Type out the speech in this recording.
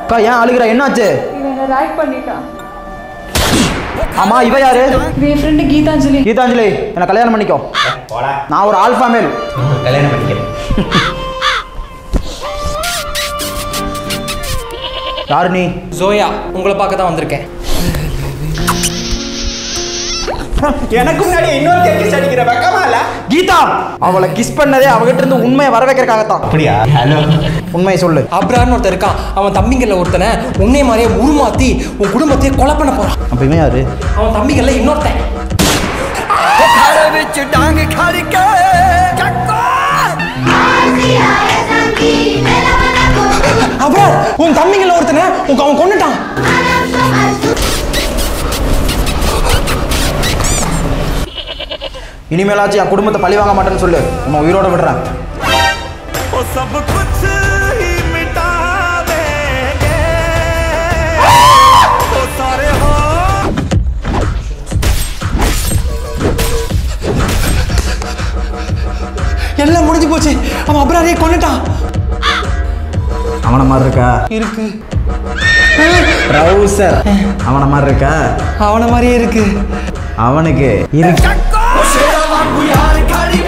அக்கா ஏன் அழுகிற என்னாச்சு இவன் என்ன ரேக் பண்ணிட்டான் ஆமா இவ யாரு இவன் என் ஃப்ரெண்டு கீதாஞ்சலி கீதாஞ்சலி என்ன கல்யாணம் பண்ணிக்கோ போடா நான் ஒரு ஆல்ஃபா மேல் கல்யாணம் பண்ணிக்கிறேன் யாரு நீ ஜோயா உங்களை பார்க்க தான் வந்திருக்கேன் எனக்கு முன்னாடி இன்னொரு கிஸ் அடிக்கிற பக்கமா இல்ல கீதா அவளை கிஸ் பண்ணதே அவகிட்ட இருந்து உண்மையை வர வைக்கிறதுக்காகத்தான் அப்படியா ஹலோ உண்மையை சொல்லு அப்ரான்னு ஒருத்தன் இருக்கான் அவன் தம்பிங்கள்ல ஒருத்தனை உன்னை மாதிரியே உருமாத்தி உன் குடும்பத்தையே கொலை பண்ண போறான் அப்ப இவன் யாரு அவன் தம்பிகள்ல இன்னொருத்தன் அப்புறம் உன் தம்பிங்கள்ல ஒருத்தனை உன் அவன் கொண்டுட்டான் இனிமேலாச்சும் என் குடும்பத்தை பழி வாங்க மாட்டேன்னு சொல்லு உன்னை உயிரோட விடுறேன் वो सब कुछ ही मिटा देंगे वो सारे हो எல்லாம் முடிஞ்சு போச்சு அவன் அப்ராரையே கொண்டுட்டான் அவன மாதிரி இருக்கா இருக்கு ட்ரௌசர் அவன மாதிரி இருக்கா அவனை மாதிரியே இருக்கு அவனுக்கு இருக்கு शेरा वांगू यार खड़ी